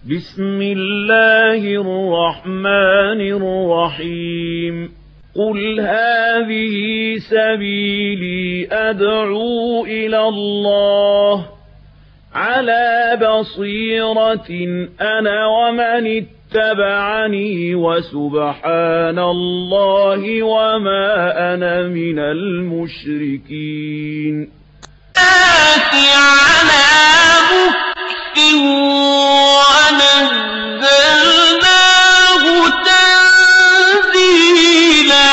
بسم الله الرحمن الرحيم قل هذه سبيلي أدعو إلى الله على بصيرة أنا ومن اتبعني وسبحان الله وما أنا من المشركين على مكت ونزلناه تنزيلا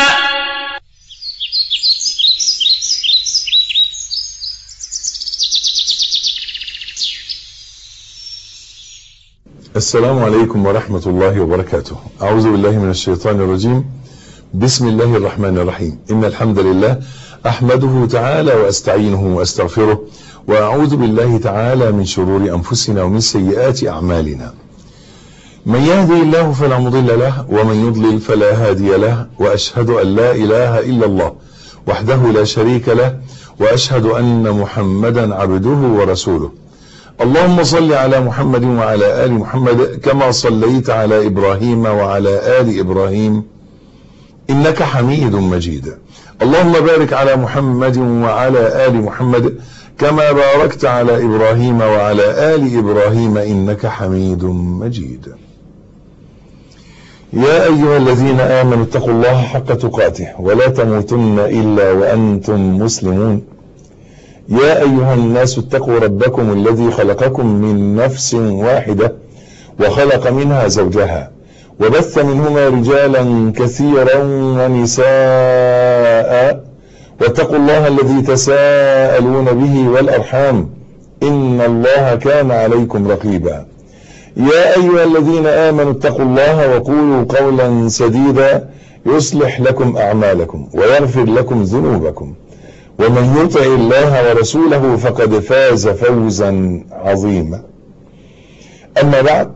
السلام عليكم ورحمة الله وبركاته أعوذ بالله من الشيطان الرجيم بسم الله الرحمن الرحيم إن الحمد لله أحمده تعالى وأستعينه وأستغفره وأعوذ بالله تعالى من شرور أنفسنا ومن سيئات أعمالنا من يهدي الله فلا مضل له ومن يضلل فلا هادي له وأشهد أن لا إله إلا الله وحده لا شريك له وأشهد أن محمدا عبده ورسوله اللهم صل على محمد وعلى آل محمد كما صليت على إبراهيم وعلى آل إبراهيم إنك حميد مجيد اللهم بارك على محمد وعلى آل محمد كما باركت على إبراهيم وعلى آل إبراهيم إنك حميد مجيد يا أيها الذين آمنوا اتقوا الله حق تقاته ولا تموتن إلا وأنتم مسلمون يا أيها الناس اتقوا ربكم الذي خلقكم من نفس واحدة وخلق منها زوجها وبث منهما رجالا كثيرا ونساء واتقوا الله الذي تساءلون به والأرحام إن الله كان عليكم رقيبا يا أيها الذين آمنوا اتقوا الله وقولوا قولا سديدا يصلح لكم أعمالكم ويغفر لكم ذنوبكم ومن يطع الله ورسوله فقد فاز فوزا عظيما أما بعد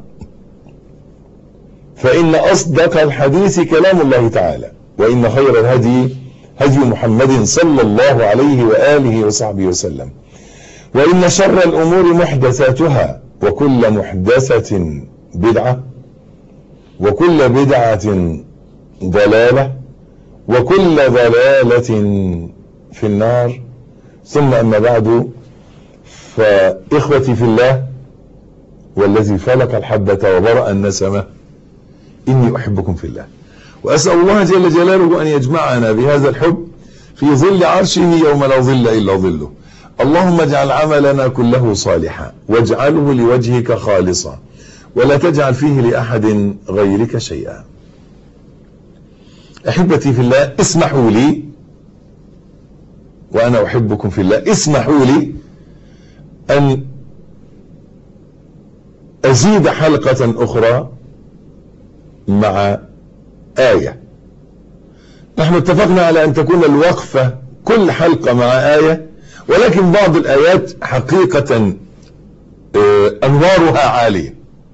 فإن أصدق الحديث كلام الله تعالى وإن خير الهدي هدي محمد صلى الله عليه وآله وصحبه وسلم وإن شر الأمور محدثاتها وكل محدثة بدعة وكل بدعة ضلالة وكل ضلالة في النار ثم أما بعد فإخوتي في الله والذي فلق الحبة وبرأ النسمة إني أحبكم في الله وأسأل الله جل جلاله أن يجمعنا بهذا الحب في ظل عرشه يوم لا ظل إلا ظله اللهم اجعل عملنا كله صالحا واجعله لوجهك خالصا ولا تجعل فيه لأحد غيرك شيئا أحبتي في الله اسمحوا لي وأنا أحبكم في الله اسمحوا لي أن أزيد حلقة أخرى مع آية نحن اتفقنا على أن تكون الوقفة كل حلقة مع آية ولكن بعض الآيات حقيقة أنوارها عالية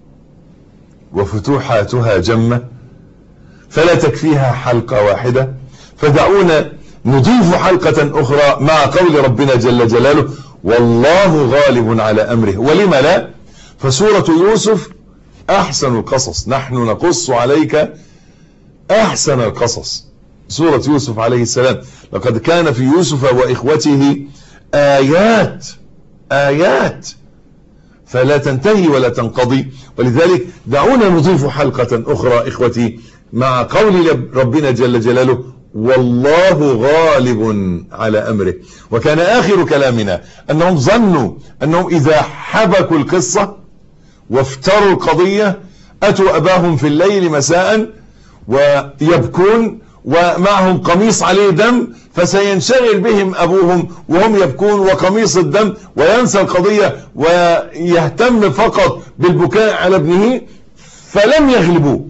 وفتوحاتها جمة فلا تكفيها حلقة واحدة فدعونا نضيف حلقة أخرى مع قول ربنا جل جلاله والله غالب على أمره ولم لا فسورة يوسف أحسن القصص نحن نقص عليك أحسن القصص سورة يوسف عليه السلام لقد كان في يوسف وإخوته آيات آيات فلا تنتهي ولا تنقضي ولذلك دعونا نضيف حلقة أخرى إخوتي مع قول ربنا جل جلاله والله غالب على أمره وكان آخر كلامنا أنهم ظنوا أنهم إذا حبكوا القصة وافتروا القضية أتوا أباهم في الليل مساء ويبكون ومعهم قميص عليه دم فسينشغل بهم أبوهم وهم يبكون وقميص الدم وينسى القضية ويهتم فقط بالبكاء على ابنه فلم يغلبوه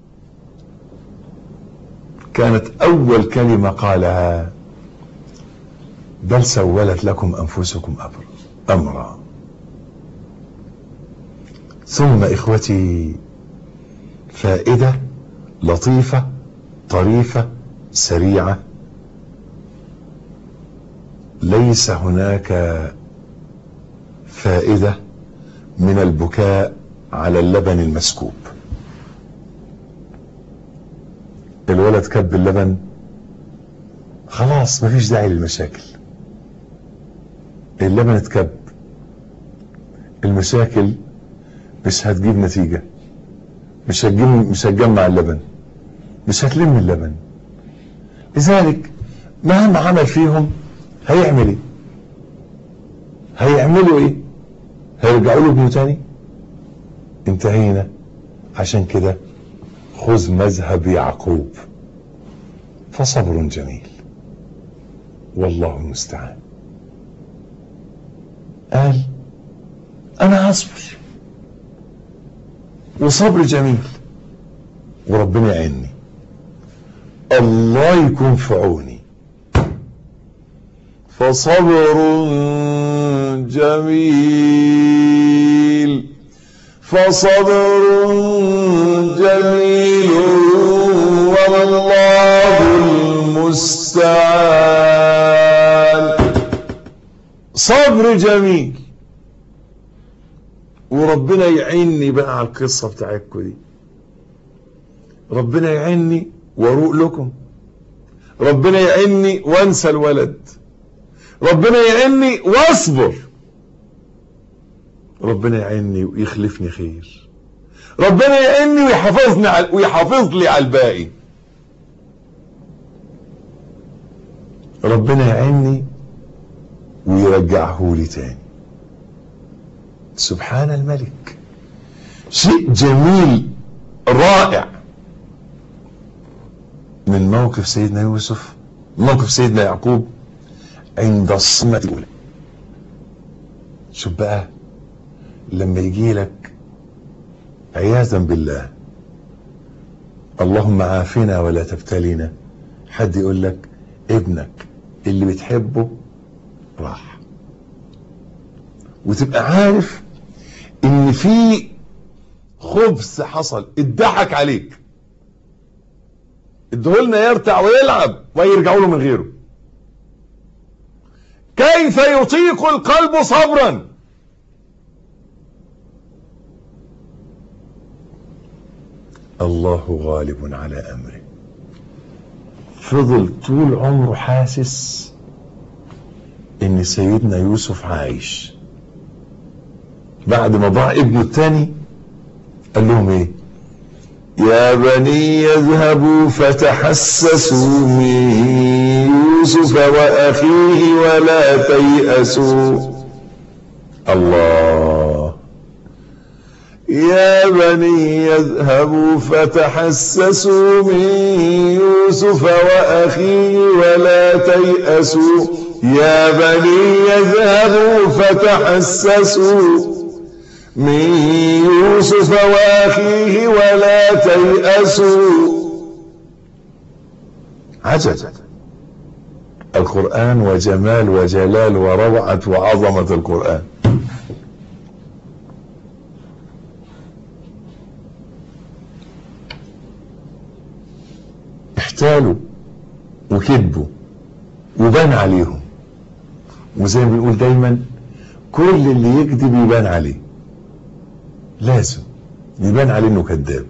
كانت أول كلمة قالها بل سولت لكم أنفسكم أمرا ثم إخوتي فائدة لطيفة طريفة سريعة ليس هناك فائدة من البكاء على اللبن المسكوب الولد كب اللبن خلاص مفيش داعي للمشاكل اللبن اتكب المشاكل مش هتجيب نتيجة مش هتجيب مش هتجمع اللبن مش هتلم اللبن لذلك مهما عمل فيهم هيعمل ايه هيعملوا ايه هيرجعوا له ابنه تاني انتهينا عشان كده خذ مذهب يعقوب فصبر جميل والله المستعان قال انا هصبر وصبر جميل وربنا يعيني الله يكون في عوني فصبر جميل فصبر جميل والله المستعان صبر جميل وربنا يعيني بقى على القصة بتاعتكم دي ربنا يعيني واروق لكم ربنا يعيني وانسى الولد ربنا يعيني واصبر ربنا يعيني ويخلفني خير ربنا يعيني ويحافظني على ويحافظ لي على الباقي ربنا يعيني ويرجعه لي تاني سبحان الملك شيء جميل رائع من موقف سيدنا يوسف موقف سيدنا يعقوب عند الصمة الأولى شوف بقى لما يجي لك عياذا بالله اللهم عافنا ولا تبتلينا حد يقول لك ابنك اللي بتحبه راح وتبقى عارف ان في خبث حصل اتضحك عليك ادهولنا يرتع ويلعب ويرجعوا له من غيره كيف يطيق القلب صبرا الله غالب على امره فضل طول عمره حاسس ان سيدنا يوسف عايش بعد ما ضاع ابنه الثاني قال لهم ايه يا بني يذهبوا فتحسسوا من يوسف واخيه ولا تيأسوا الله يا بني يذهبوا فتحسسوا من يوسف واخيه ولا تيأسوا يا بني يذهبوا فتحسسوا من يوسف واخيه ولا تيأسوا عجب القرآن وجمال وجلال وروعة وعظمة القرآن احتالوا وكذبوا وبان عليهم وزي ما بنقول دايما كل اللي يكذب يبان عليه لازم يبان عليه انه كذاب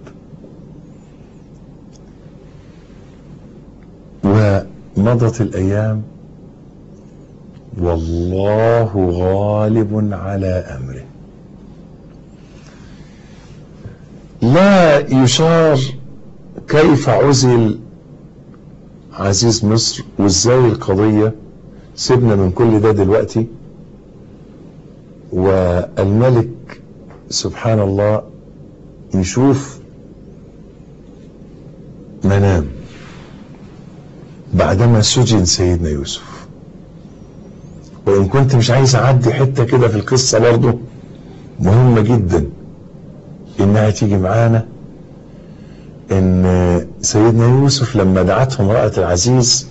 ومضت الايام والله غالب على امره لا يشار كيف عزل عزيز مصر وازاي القضية سيبنا من كل ده دلوقتي والملك سبحان الله يشوف منام بعدما سجن سيدنا يوسف وإن كنت مش عايز أعدي حتة كده في القصة برضه مهمة جدا إنها تيجي معانا إن سيدنا يوسف لما دعته امرأة العزيز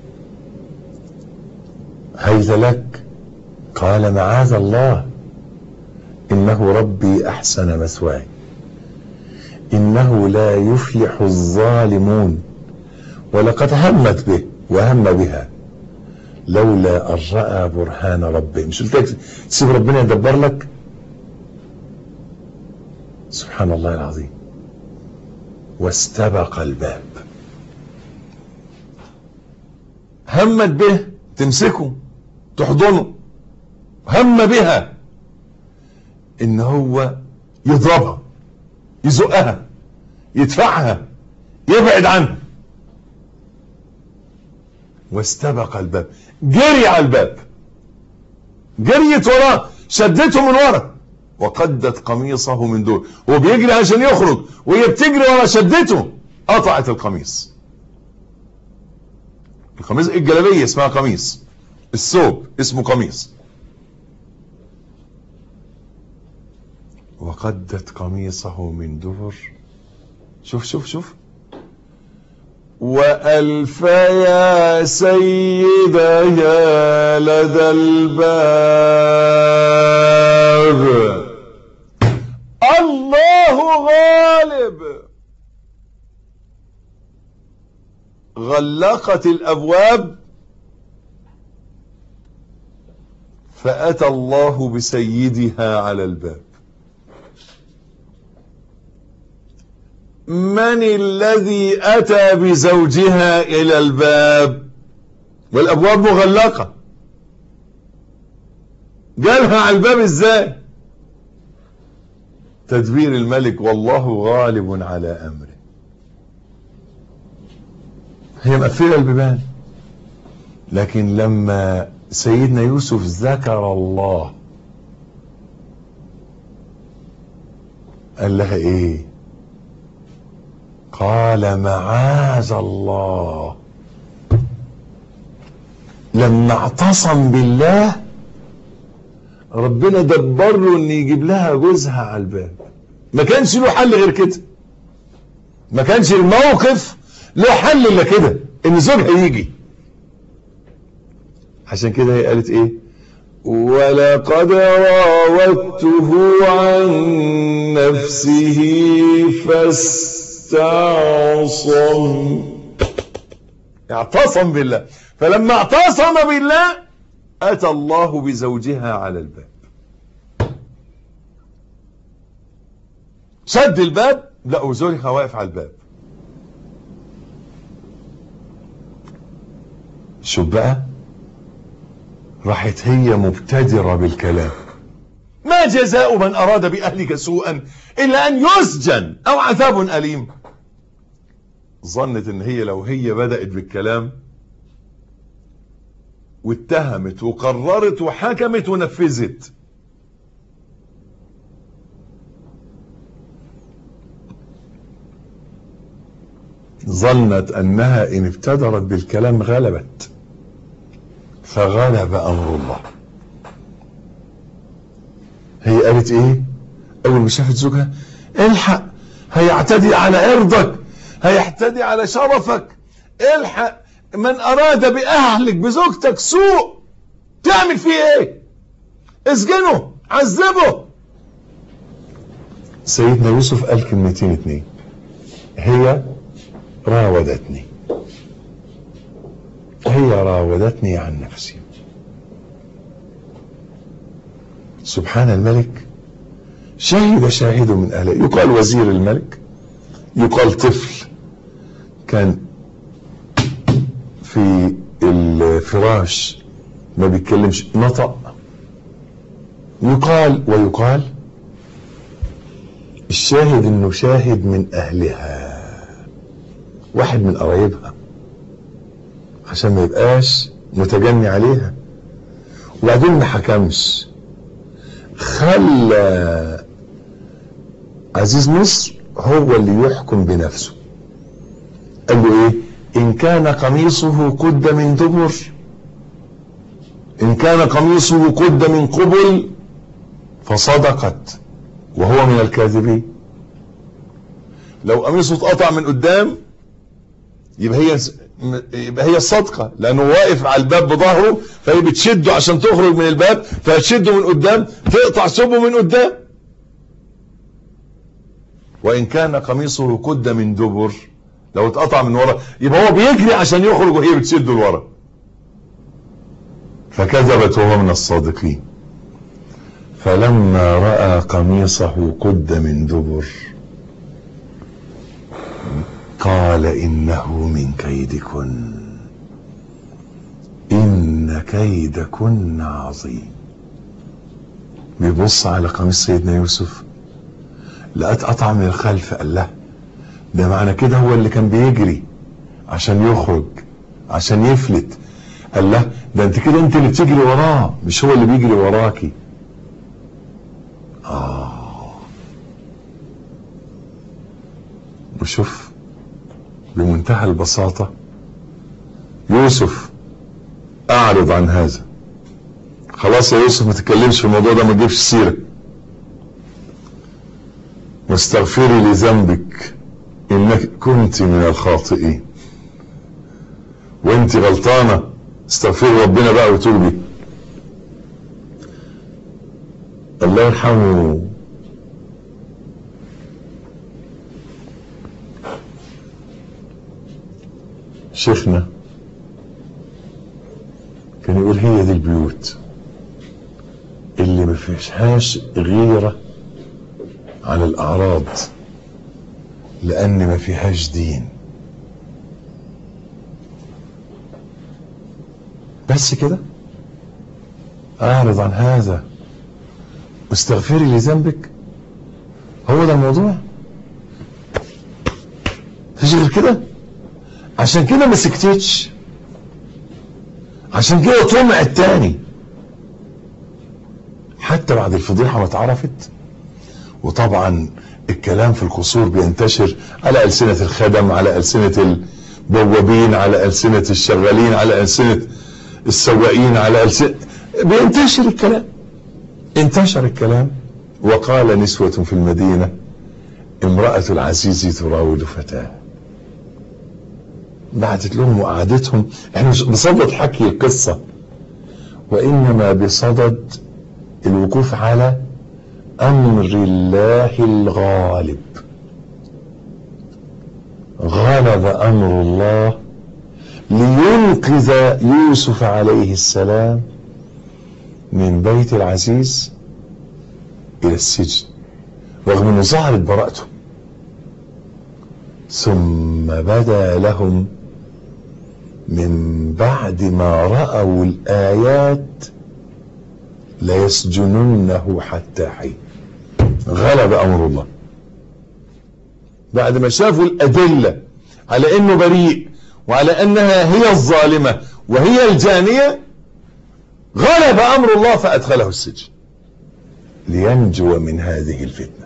هيت لك قال معاذ الله إنه ربي أحسن مثواي إنه لا يفلح الظالمون ولقد همت به وهم بها لولا أن رأى برهان ربه مش قلت لك سيب ربنا يدبر لك سبحان الله العظيم واستبق الباب همت به تمسكه تحضنه هم بها ان هو يضربها يزقها يدفعها يبعد عنها واستبق الباب جري على الباب جريت وراه شدته من ورا وقدت قميصه من دور هو بيجري عشان يخرج وهي بتجري ورا شدته قطعت القميص القميص الجلابيه اسمها قميص الثوب اسمه قميص وقدت قميصه من دبر شوف شوف شوف وألف يا سيدها لدى الباب الله غالب غلقت الأبواب فأتى الله بسيدها على الباب من الذي أتى بزوجها إلى الباب والأبواب مغلقة جالها على الباب ازاي تدبير الملك والله غالب على أمره هي مقفلة البيبان لكن لما سيدنا يوسف ذكر الله قال لها ايه قال معاذ الله لما اعتصم بالله ربنا دبر له ان يجيب لها جوزها على الباب ما كانش له حل غير كده ما كانش الموقف له حل الا كده ان زوجها يجي عشان كده هي قالت ايه ولقد راودته عن نفسه فاستعصم اعتصم بالله فلما اعتصم بالله اتى الله بزوجها على الباب شد الباب لقوا زوجها واقف على الباب شوف بقى راحت هي مبتدرة بالكلام ما جزاء من أراد بأهلك سوءا إلا أن يسجن أو عذاب أليم ظنت ان هي لو هي بدأت بالكلام واتهمت وقررت وحكمت ونفذت ظنت انها ان ابتدرت بالكلام غلبت فغلب امر الله هي قالت ايه اول ما شافت زوجها الحق هيعتدي على عرضك هيعتدي على شرفك الحق من اراد باهلك بزوجتك سوء تعمل فيه ايه اسجنه عذبه سيدنا يوسف قال كلمتين اتنين هي راودتني هي راودتني عن نفسي سبحان الملك شهد شاهد من اهله يقال وزير الملك يقال طفل كان في الفراش ما بيتكلمش نطق يقال ويقال الشاهد انه شاهد من اهلها واحد من قرايبها عشان ما يبقاش متجني عليها وبعدين ما حكمش خلى عزيز مصر هو اللي يحكم بنفسه قال له ايه ان كان قميصه قد من دبر ان كان قميصه قد من قبل فصدقت وهو من الكاذبين لو قميصه اتقطع من قدام يبقى هي يبقى هي الصدقة لانه واقف على الباب بظهره فهي بتشده عشان تخرج من الباب فتشده من قدام تقطع ثوبه من قدام وان كان قميصه قد من دبر لو اتقطع من ورا يبقى هو بيجري عشان يخرج وهي بتشده لورا فكذبت وهو من الصادقين فلما رأى قميصه قد من دبر قال إنه من كيدكن إن كيدكن عظيم بيبص على قميص سيدنا يوسف لقت قطعة من الخلف قال له ده معنى كده هو اللي كان بيجري عشان يخرج عشان يفلت قال له ده انت كده انت اللي بتجري وراه مش هو اللي بيجري وراكي آه وشوف بمنتهى البساطة يوسف أعرض عن هذا خلاص يا يوسف ما تتكلمش في الموضوع ده ما تجيبش سيرة واستغفري لذنبك إنك كنت من الخاطئين وانت غلطانة استغفري ربنا بقى وتوبي الله يرحمه شيخنا كان يقول هي دي البيوت اللي ما فيهاش غيرة على الأعراض لأن ما فيهاش دين بس كده أعرض عن هذا واستغفري لذنبك هو ده الموضوع مفيش غير كده عشان كده ما سكتتش عشان كده طمع التاني حتى بعد الفضيحة ما اتعرفت وطبعا الكلام في القصور بينتشر على ألسنة الخدم على ألسنة البوابين على ألسنة الشغالين على ألسنة السواقين على ألسنة بينتشر الكلام انتشر الكلام وقال نسوة في المدينة امرأة العزيز تراود فتاه بعتت لهم وقعدتهم احنا مش بصدد حكي القصة وإنما بصدد الوقوف على أمر الله الغالب غلب أمر الله لينقذ يوسف عليه السلام من بيت العزيز إلى السجن رغم أنه ظهرت براءته ثم بدا لهم من بعد ما رأوا الآيات ليسجننه حتى حين غلب أمر الله بعد ما شافوا الأدلة على أنه بريء وعلى أنها هي الظالمة وهي الجانية غلب أمر الله فأدخله السجن لينجو من هذه الفتنة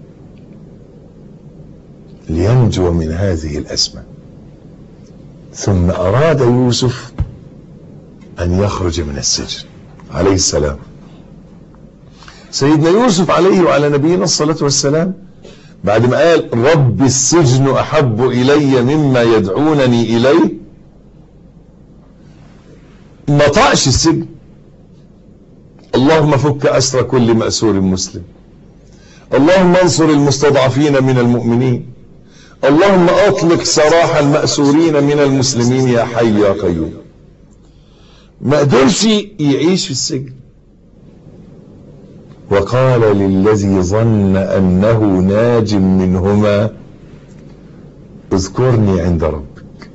لينجو من هذه الأزمة ثم أراد يوسف أن يخرج من السجن عليه السلام سيدنا يوسف عليه وعلى نبينا الصلاة والسلام بعد ما قال رب السجن أحب إلي مما يدعونني إليه ما طقش السجن اللهم فك أسر كل مأسور مسلم اللهم انصر المستضعفين من المؤمنين اللهم اطلق سراح المأسورين من المسلمين يا حي يا قيوم ما قدرش يعيش في السجن وقال للذي ظن انه ناج منهما اذكرني عند ربك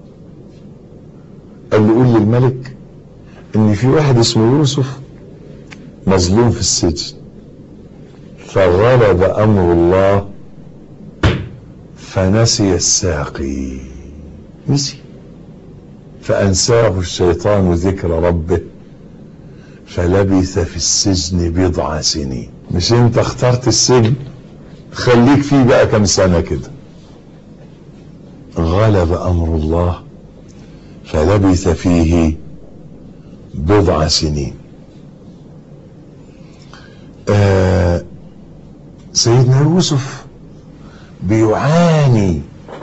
قال له قول للملك ان في واحد اسمه يوسف مظلوم في السجن فغلب امر الله فنسي الساقي نسي فأنساه الشيطان ذكر ربه فلبث في السجن بضع سنين مش انت اخترت السجن خليك فيه بقى كم سنة كده غلب أمر الله فلبث فيه بضع سنين آه سيدنا يوسف بيعاني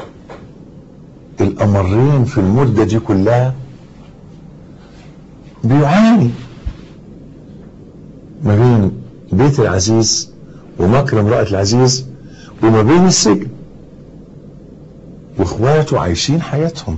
الأمرين في المدة دي كلها بيعاني ما بين بيت العزيز ومكر امرأة العزيز وما بين السجن واخواته عايشين حياتهم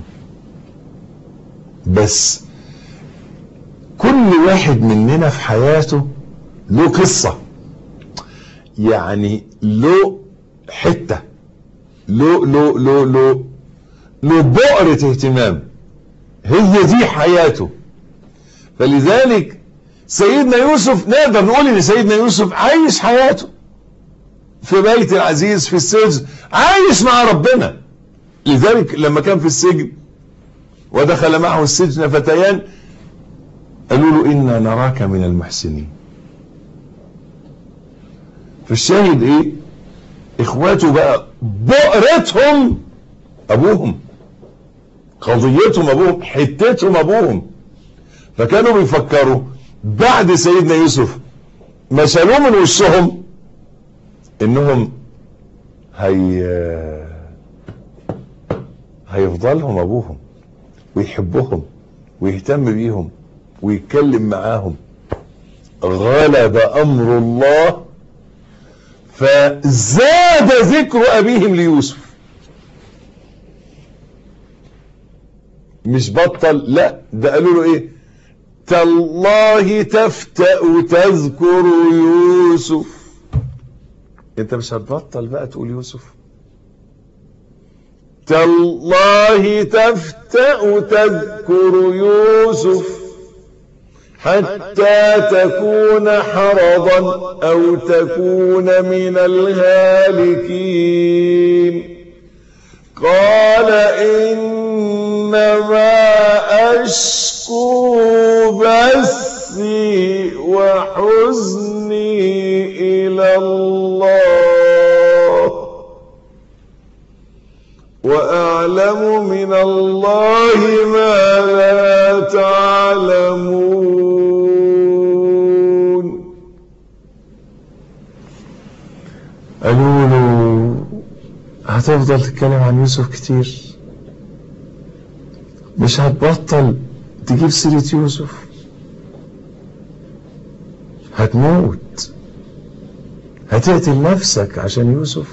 بس كل واحد مننا في حياته له قصة يعني له حتة له له له له له بؤرة اهتمام هي دي حياته فلذلك سيدنا يوسف نقدر نقول ان سيدنا يوسف عايش حياته في بيت العزيز في السجن عايش مع ربنا لذلك لما كان في السجن ودخل معه السجن فتيان قالوا له إنا نراك من المحسنين فالشاهد ايه اخواته بقى بؤرتهم ابوهم قضيتهم ابوهم حتتهم ابوهم فكانوا بيفكروا بعد سيدنا يوسف ما شالوه من وشهم انهم هي هيفضلهم ابوهم ويحبهم ويهتم بيهم ويتكلم معاهم غلب امر الله فزاد ذكر ابيهم ليوسف مش بطل لا ده قالوا له ايه تالله تفتأ تذكر يوسف انت مش هتبطل بقى تقول يوسف تالله تفتأ تذكر يوسف حتى تكون حرضا او تكون من الهالكين قال انما اشكو بثي وحزني الى الله واعلم من الله ما لا تعلمون قالوا له هتفضل تتكلم عن يوسف كتير مش هتبطل تجيب سيرة يوسف هتموت هتقتل نفسك عشان يوسف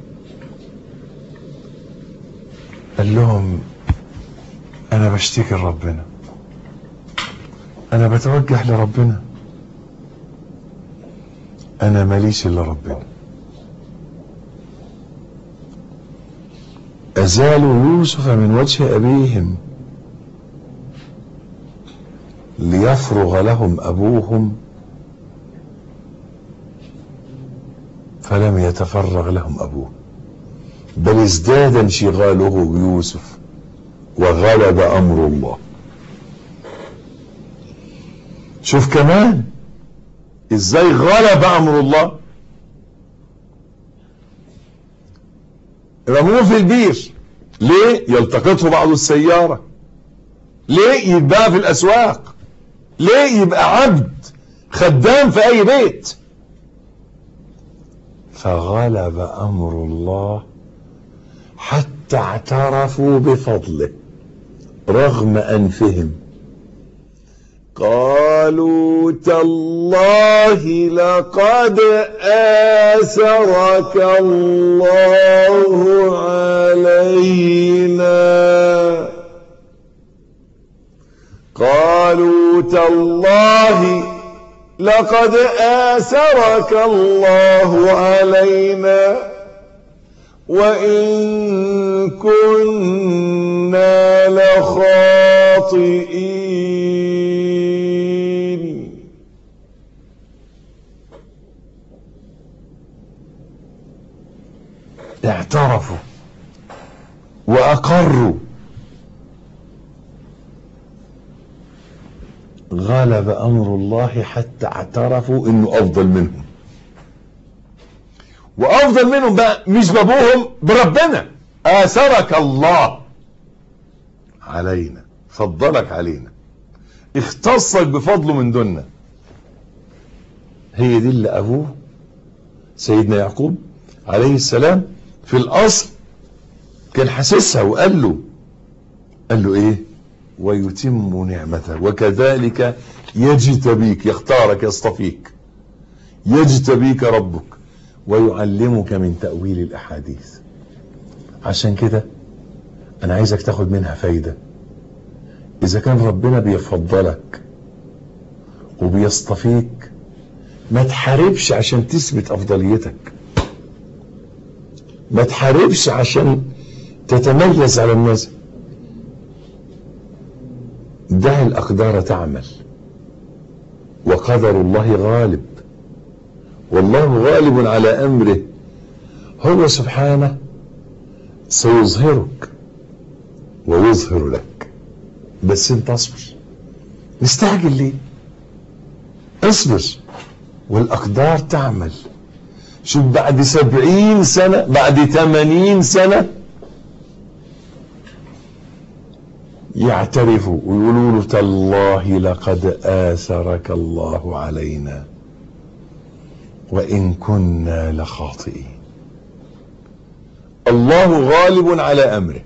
قال لهم انا بشتكي لربنا انا بتوجه لربنا انا ماليش الا ربنا ازالوا يوسف من وجه ابيهم ليفرغ لهم ابوهم فلم يتفرغ لهم ابوه بل ازداد انشغاله بيوسف وغلب امر الله شوف كمان ازاي غلب امر الله رموه في البير ليه يلتقطه بعض السيارة ليه يتباع في الاسواق ليه يبقى عبد خدام في اي بيت فغلب امر الله حتى اعترفوا بفضله رغم انفهم قالوا تالله لقد آثرك الله علينا قالوا تالله لقد آثرك الله علينا وإن كنا لخاطئين اعترفوا وأقروا غلب أمر الله حتى اعترفوا إنه أفضل منهم وافضل منهم بقى مش بابوهم بربنا اثرك الله علينا فضلك علينا اختصك بفضله من دوننا هي دي اللي ابوه سيدنا يعقوب عليه السلام في الاصل كان حاسسها وقال له قال له ايه ويتم نعمته وكذلك يجتبيك يختارك يصطفيك يجتبيك ربك ويعلمك من تأويل الأحاديث عشان كده أنا عايزك تاخد منها فايدة إذا كان ربنا بيفضلك وبيصطفيك ما تحاربش عشان تثبت افضليتك ما تحاربش عشان تتميز على الناس دع الاقدار تعمل وقدر الله غالب والله غالب على امره هو سبحانه سيظهرك ويظهر لك بس انت اصبر مستعجل ليه اصبر والاقدار تعمل شوف بعد سبعين سنة بعد ثمانين سنة يعترفوا ويقولوا له تالله لقد آثرك الله علينا وإن كنا لخاطئين الله غالب على أمره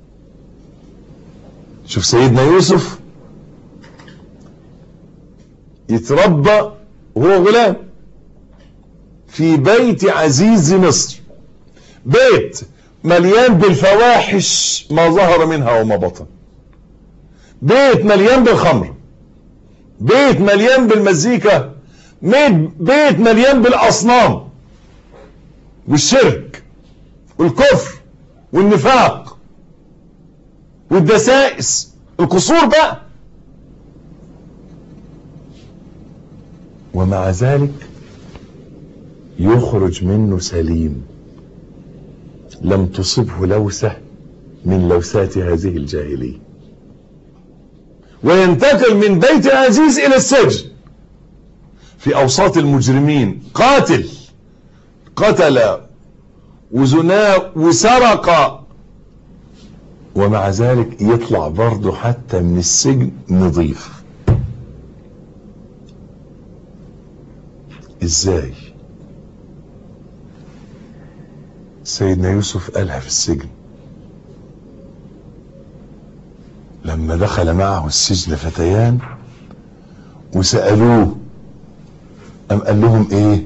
شوف سيدنا يوسف يتربى وهو غلام في بيت عزيز مصر بيت مليان بالفواحش ما ظهر منها وما بطن بيت مليان بالخمر بيت مليان بالمزيكا بيت مليان بالاصنام والشرك والكفر والنفاق والدسائس القصور بقى ومع ذلك يخرج منه سليم لم تصبه لوثة من لوثات هذه الجاهلية وينتقل من بيت العزيز إلى السجن في أوساط المجرمين قاتل قتل وزنا وسرق ومع ذلك يطلع برضه حتى من السجن نظيف ازاي سيدنا يوسف قالها في السجن لما دخل معه السجن فتيان وسألوه أم قال لهم ايه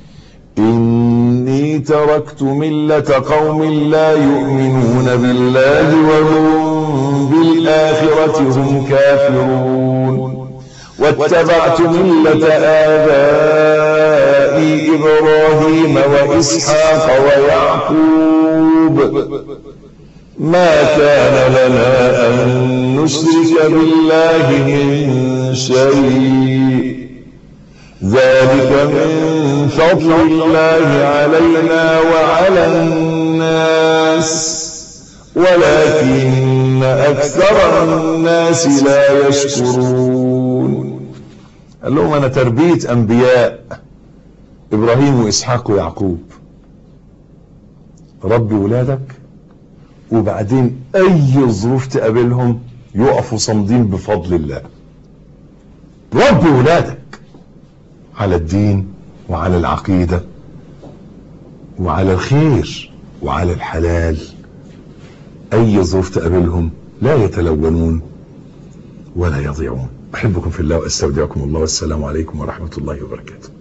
إني تركت ملة قوم لا يؤمنون بالله وهم بالآخرة هم كافرون واتبعت ملة آبائي إبراهيم وإسحاق ويعقوب ما كان لنا أن نشرك بالله من شيء ذلك من فضل الله علينا وعلى الناس ولكن أكثر الناس لا يشكرون قال لهم أنا تربية أنبياء إبراهيم وإسحاق ويعقوب ربي ولادك وبعدين أي ظروف تقابلهم يقفوا صامدين بفضل الله ربي ولادك على الدين وعلى العقيدة وعلى الخير وعلى الحلال أي ظروف تقابلهم لا يتلونون ولا يضيعون أحبكم في الله وأستودعكم الله والسلام عليكم ورحمة الله وبركاته